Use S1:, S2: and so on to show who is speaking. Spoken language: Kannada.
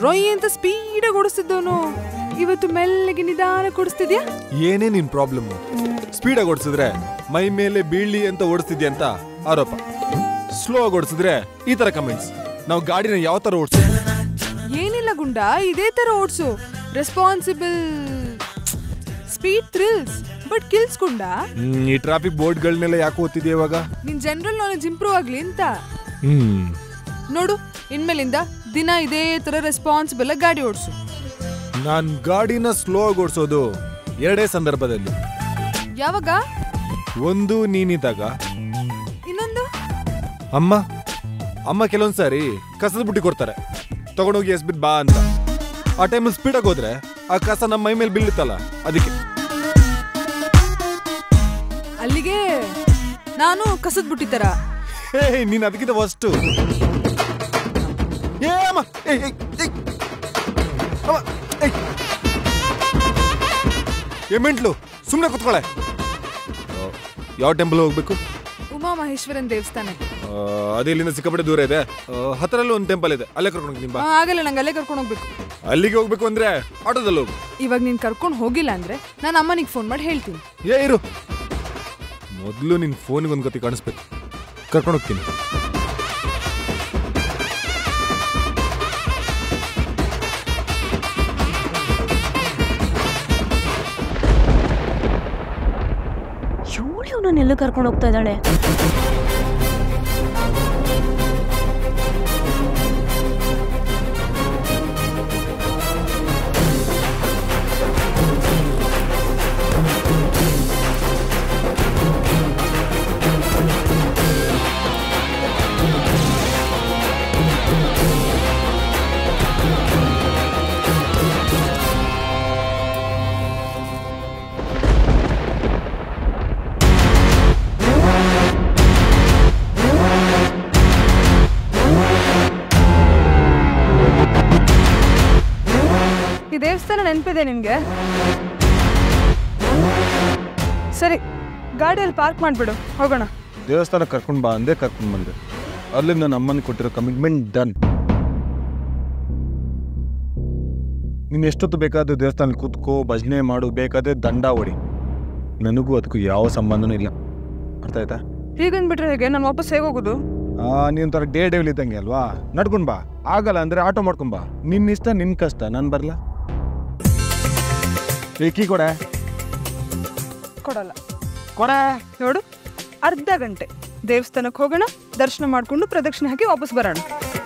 S1: ರೊಯ್ ಅಂತ ಸ್ಪೀಡಾಗಿ ಓಡಿಸ್ತಿದ್ದವನು ಇವತ್ತು ಮೆಲ್ಲಗೆ ನಿಧಾನ ಕೊಡಿಸ್ತಿದ್ಯಾ
S2: ಏನೇ ನಿನ್ ಪ್ರಾಬ್ಲಮ್ ಸ್ಪೀಡಾಗಿ ಓಡಿಸಿದ್ರೆ ಮೈ ಮೇಲೆ ಬೀಳಿ ಅಂತ ಓಡಿಸ್ತಿದ್ಯಾ ಅಂತ ಆರೋಪ ಸ್ಲೋ ಆಗಿ ಓಡಿಸಿದ್ರೆ ಈ ತರ ಕಮೆಂಟ್ಸ್ ನಾವು ಗಾಡಿನ ಯಾವ ತರ ಓಡಿಸ್ತೀವಿ
S1: ಏನಿಲ್ಲ ಗುಂಡ ಇದೇ ತರ ಓಡ್ಸು responsible speed thrills but kills ಗುಂಡ
S2: ಈ ಟ್ರಾಫಿಕ್ ಬೋರ್ಡ್ಗಳನ್ನೆಲ್ಲ ಯಾಕೆ ಓದ್ತಿದ್ಯಾ ಇವಾಗ
S1: ನಿನ್ ಜನರಲ್ ನಾಲೆಜ್ ಇಂಪ್ರೂವ್ ಆಗ್ಲಿ ಅಂತ
S2: ಹ್ಮ್
S1: ನೋಡು ಇನ್ಮೇಲಿಂದ ದಿನ ಇದೇ ತರ ರೆಸ್ಪಾನ್ಸಿಬಲ್ ಆಗಿ ಗಾಡಿ ಓಡಿಸು
S2: ನಾನ್ ಗಾಡಿನ ಸ್ಲೋ ಆಗಿ ಓಡಿಸೋದು ಎರಡೇ ಸಂದರ್ಭದಲ್ಲಿ
S1: ಯಾವಾಗ
S2: ಒಂದು ನೀನಿದ್ದಾಗ
S1: ಇನ್ನೊಂದು
S2: ಅಮ್ಮ ಅಮ್ಮ ಕೆಲವೊಂದ್ ಸಾರಿ ಕಸದ ಬುಟ್ಟಿ ಕೊಡ್ತಾರೆ ತಗೊಂಡೋಗಿ ಎಸ್ಬಿದ್ ಬಾ ಅಂತ ಆ ಟೈಮಲ್ಲಿ ಸ್ಪೀಡಾಗಿ ಹೋದ್ರೆ ಆ ಕಸ ನಮ್ಮ ಮೈ ಮೇಲೆ ಬೀಳುತ್ತಲ್ಲ ಅದಕ್ಕೆ
S1: ಅಲ್ಲಿಗೆ ನಾನು ಕಸದ್ ಬುಟ್ಟಿ ತರ
S2: ಹೇ ನೀನ್ ಅದಕ್ಕಿಂತ ಫಸ್ಟು ಏ ಅಮ್ಮ ಏಯ್, ಏಯ್, ಏಯ್. ಅಮ್ಮ, ಏಯ್. ಏ ಮೆಂಟ್ಲು ಸುಮ್ಮನೆ ಕುತ್ಕೊಳೆ ಯಾವ ಟೆಂಪಲ್ ಹೋಗ್ಬೇಕು
S1: ಉಮಾ ಮಹೇಶ್ವರನ್ ದೇವಸ್ಥಾನಕ್ಕೆ
S2: ಆ, ಅದೇ ಇಲ್ಲಿಂದ ಸಿಕ್ಕಾಪಟ್ಟೆ ದೂರ ಇದೆ ಆ, ಹತ್ರಲ್ಲೂ ಒಂದು ಟೆಂಪಲ್ ಇದೆ ಅಲ್ಲೇ ಕರ್ಕೊಂಡು ಹೋಗ್ತೀನಿ ಬಾ
S1: ಆ, ಆಗಲ್ಲ ನಂಗೆ ಅಲ್ಲೇ ಕರ್ಕೊಂಡು ಹೋಗ್ಬೇಕು
S2: ಅಲ್ಲಿಗೆ ಹೋಗ್ಬೇಕು ಅಂದ್ರೆ ಆಟೋದಲ್ಲಿ ಹೋಗು
S1: ಇವಾಗ ನೀನ್ ಕರ್ಕೊಂಡು ಹೋಗಿಲ್ಲ ಅಂದ್ರೆ ನಾನು ಅಮ್ಮನಿಗೆ ಫೋನ್ ಮಾಡಿ ಹೇಳ್ತೀನಿ
S2: ಏ ಇರು ಮೊದಲು ನಿನ್ನ ಫೋನಿಗೆ ಒಂದು ಗತಿ ಕಾಣಿಸ್ಬೇಕು ಕರ್ಕೊಂಡು ಹೋಗ್ತೀನಿ
S3: ಇವಳು ಇವನನ್ನ ಎಲ್ಲೂ ಕರ್ಕೊಂಡು ಹೋಗ್ತಾ ಇದ್ದಾಳೆ
S1: ಈ ದೇವಸ್ಥಾನ ನೆನಪಿದೆ ನಿನ್ಗೆ ಸರಿ ಗಾಡಿಯಲ್ಲಿ ಪಾರ್ಕ್ ಮಾಡ್ಬಿಡು ಹೋಗೋಣ
S4: ದೇವಸ್ಥಾನ ಕರ್ಕೊಂಡು ಬಾ ಅಂದೇ ಕರ್ಕೊಂಡು ಬಂದೆ ಅಲ್ಲಿಂದ ನನ್ನ ಅಮ್ಮನ ಕೊಟ್ಟಿರೋ ಕಮಿಟ್ಮೆಂಟ್ ಡನ್ ನೀನು ಎಷ್ಟೊತ್ತು ಬೇಕಾದ್ರೂ ದೇವಸ್ಥಾನ ಕೂತ್ಕೋ ಭಜನೆ ಮಾಡು ಬೇಕಾದ್ರೆ ದಂಡ ಹೊಡಿ ನನಗೂ ಅದಕ್ಕೂ ಯಾವ ಸಂಬಂಧನೂ ಇಲ್ಲ ಅರ್ಥ ಆಯ್ತಾ
S1: ಹೀಗಂದ್ಬಿಟ್ರೆ ಹೇಗೆ ನಾನು ವಾಪಸ್ ಹೇಗೆ ಹೋಗೋದು
S4: ಆ ನೀನು ಥರ ಡೇ ಡೇಲ್ ಇದ್ದಂಗೆ ಅಲ್ವಾ ನಡ್ಕೊಂಡು ಬಾ ಆಗಲ್ಲ ಅಂದ್ರೆ ಆಟೋ ಮಾಡ್ಕೊಂಡ್ ಬಾ ನಿನ್ನ ಇಷ್ಟ ನಿನ್ನ ಕಷ್ಟ ನಾನು ಬರಲ್ಲ ಏಕಿ ಕೊಡೆ
S1: ಕೊಡಲ್ಲ
S4: ಕೊಡೆ
S1: ನೋಡು ಅರ್ಧ ಗಂಟೆ ದೇವಸ್ಥಾನಕ್ಕೆ ಹೋಗೋಣ ದರ್ಶನ ಮಾಡ್ಕೊಂಡು ಪ್ರದಕ್ಷಿಣೆ ಹಾಕಿ ವಾಪಸ್ ಬರೋಣ